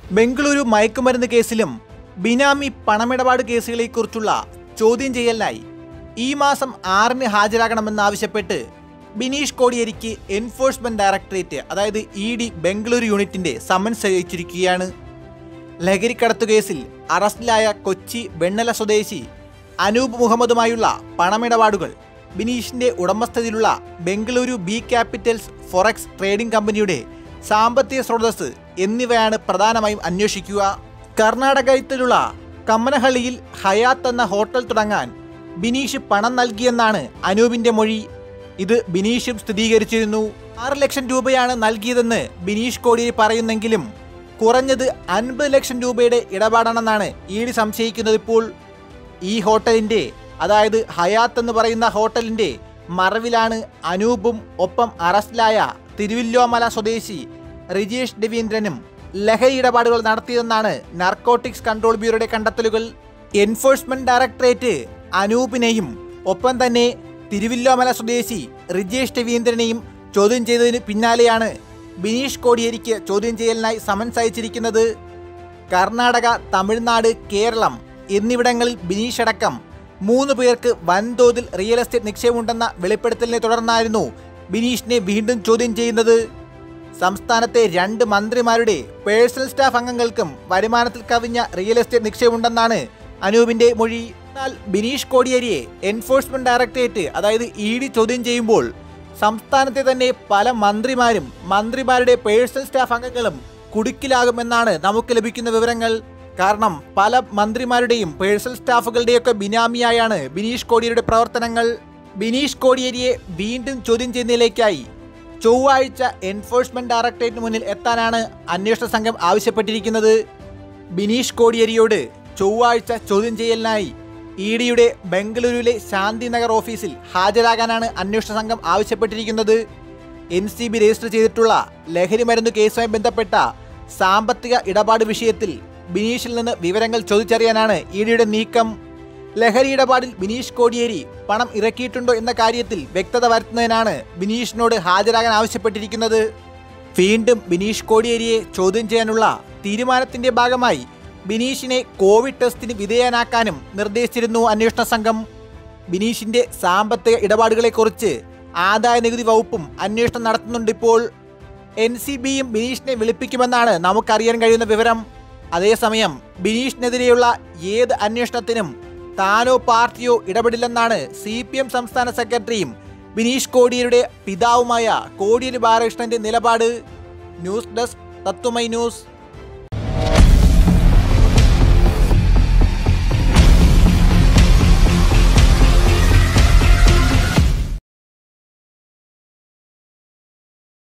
ബംഗളൂരു മയക്കുമരുന്ന് കേസിലും ബിനാമി പണമിടപാട് കേസുകളെക്കുറിച്ചുള്ള ചോദ്യം ചെയ്യലിനായി ഈ മാസം ആറിന് ഹാജരാകണമെന്നാവശ്യപ്പെട്ട് ബിനീഷ് കോടിയേരിക്ക് എൻഫോഴ്സ്മെന്റ് ഡയറക്ടറേറ്റ് അതായത് ഇ ഡി ബംഗളൂരു യൂണിറ്റിന്റെ സമൻസ് അയച്ചിരിക്കുകയാണ് ലഹരിക്കടത്തു കേസിൽ അറസ്റ്റിലായ കൊച്ചി വെണ്ണല സ്വദേശി അനൂപ് മുഹമ്മദുമായുള്ള പണമിടപാടുകൾ ബിനീഷിന്റെ ഉടമസ്ഥതയിലുള്ള Bengaluru B Capitals forex trading കമ്പനിയുടെ സാമ്പത്തിക സ്രോതസ് എന്നിവയാണ് പ്രധാനമായും അന്വേഷിക്കുക കർണാടകത്തിലുള്ള കമ്മനഹള്ളിയിൽ ഹയാത്ത് എന്ന ഹോട്ടൽ തുടങ്ങാൻ ബിനീഷ് പണം നൽകിയെന്നാണ് അനൂപിന്റെ മൊഴി ഇത് ബിനീഷും സ്ഥിരീകരിച്ചിരുന്നു ആറ് ലക്ഷം രൂപയാണ് നൽകിയതെന്ന് ബിനീഷ് കോടിയേരി പറയുന്നെങ്കിലും കുറഞ്ഞത് അൻപത് ലക്ഷം രൂപയുടെ ഇടപാടാണെന്നാണ് ഇ ഡി സംശയിക്കുന്നത് ഇപ്പോൾ ഈ ഹോട്ടലിന്റെ അതായത് ഹയാത്ത് എന്ന് പറയുന്ന ഹോട്ടലിന്റെ മറവിലാണ് അനൂപും ഒപ്പം അറസ്റ്റിലായ തിരുവല്ലോമല സ്വദേശി റിജേഷ് രവീന്ദ്രനും ലഹരി ഇടപാടുകൾ നടത്തിയതെന്നാണ് നാർക്കോട്ടിക്സ് കൺട്രോൾ ബ്യൂറോയുടെ കണ്ടെത്തലുകൾ എൻഫോഴ്സ്മെന്റ് ഡയറക്ടറേറ്റ് അനൂപിനെയും ഒപ്പം തന്നെ തിരുവല്ലോമല സ്വദേശി റിജേഷ് രവീന്ദ്രനെയും ചോദ്യം ചെയ്തതിന് പിന്നാലെയാണ് ബിനീഷ് കോടിയേരിക്ക് ചോദ്യം ചെയ്യലിനായി സമൻസ് അയച്ചിരിക്കുന്നത് കർണാടക തമിഴ്നാട് കേരളം എന്നിവിടങ്ങളിൽ ബിനീഷ് അടക്കം മൂന്ന് പേർക്ക് വൻതോതിൽ റിയൽ എസ്റ്റേറ്റ് നിക്ഷേപമുണ്ടെന്ന വെളിപ്പെടുത്തലിനെ തുടർന്നായിരുന്നു ബിനീഷിനെ വീണ്ടും ചോദ്യം ചെയ്യുന്നത് സംസ്ഥാനത്തെ രണ്ട് മന്ത്രിമാരുടെ പേഴ്സണൽ സ്റ്റാഫ് അംഗങ്ങൾക്കും വരുമാനത്തിൽ കവിഞ്ഞ റിയൽ എസ്റ്റേറ്റ് നിക്ഷേപമുണ്ടെന്നാണ് അനൂപിന്റെ മൊഴി എന്നാൽ ബിനീഷ് കോടിയേരിയെ എൻഫോഴ്സ്മെന്റ് ഡയറക്ടറേറ്റ് അതായത് ഇ ഡി ചോദ്യം ചെയ്യുമ്പോൾ സംസ്ഥാനത്തെ തന്നെ പല മന്ത്രിമാരും മന്ത്രിമാരുടെ പേഴ്സണൽ സ്റ്റാഫ് അംഗങ്ങളും കുടുക്കിലാകുമെന്നാണ് നമുക്ക് ലഭിക്കുന്ന വിവരങ്ങൾ കാരണം പല മന്ത്രിമാരുടെയും പേഴ്സണൽ സ്റ്റാഫുകളുടെയൊക്കെ ബിനാമിയായാണ് ബിനീഷ് കോടിയേരിയുടെ പ്രവർത്തനങ്ങൾ ബിനീഷ് കോടിയേരിയെ വീണ്ടും ചോദ്യം ചെയ്യുന്നതിലേക്കായി ചൊവ്വാഴ്ച എൻഫോഴ്സ്മെന്റ് ഡയറക്ടറേറ്റിന് മുന്നിൽ എത്താനാണ് അന്വേഷണ സംഘം ആവശ്യപ്പെട്ടിരിക്കുന്നത് ബിനീഷ് കോടിയേരിയോട് ചൊവ്വാഴ്ച ചോദ്യം ചെയ്യലിനായി ഇ ഡിയുടെ ബംഗളൂരുവിലെ ശാന്തിനഗർ ഓഫീസിൽ ഹാജരാകാനാണ് അന്വേഷണ സംഘം ആവശ്യപ്പെട്ടിരിക്കുന്നത് എൻ സി ബി രജിസ്റ്റർ ചെയ്തിട്ടുള്ള ലഹരി മരുന്ന് കേസുമായി ബന്ധപ്പെട്ട സാമ്പത്തിക ഇടപാട് വിഷയത്തിൽ ബിനീഷിൽ നിന്ന് വിവരങ്ങൾ ചോദിച്ചറിയാനാണ് ഇ ഡിയുടെ നീക്കം ലഹരി ഇടപാടിൽ ബിനീഷ് കോടിയേരി പണം ഇറക്കിയിട്ടുണ്ടോ എന്ന കാര്യത്തിൽ വ്യക്തത വരുത്തുന്നതിനാണ് ബിനീഷിനോട് ഹാജരാകാൻ ആവശ്യപ്പെട്ടിരിക്കുന്നത് വീണ്ടും ബിനീഷ് കോടിയേരിയെ ചോദ്യം ചെയ്യാനുള്ള തീരുമാനത്തിന്റെ ഭാഗമായി ബിനീഷിനെ കോവിഡ് ടെസ്റ്റിന് വിധേയനാക്കാനും നിർദ്ദേശിച്ചിരുന്നു അന്വേഷണ സംഘം ബിനീഷിന്റെ സാമ്പത്തിക ഇടപാടുകളെക്കുറിച്ച് ആദായ നികുതി വകുപ്പും അന്വേഷണം നടത്തുന്നുണ്ട് ഇപ്പോൾ എൻ സി ബിയും ബിനീഷിനെ വിളിപ്പിക്കുമെന്നാണ് നമുക്കറിയാൻ കഴിയുന്ന വിവരം അതേസമയം ബിനീഷിനെതിരെയുള്ള ഏത് അന്വേഷണത്തിനും താനോ പാർട്ടിയോ ഇടപെടില്ലെന്നാണ് സി പി എം സംസ്ഥാന സെക്രട്ടറിയും ബിനീഷ് കോടിയേരിയുടെ പിതാവുമായ കോടിയേരി ബാലകൃഷ്ണന്റെ നിലപാട് ന്യൂസ് ഡെസ്ക് തത്തുമൈ ന്യൂസ്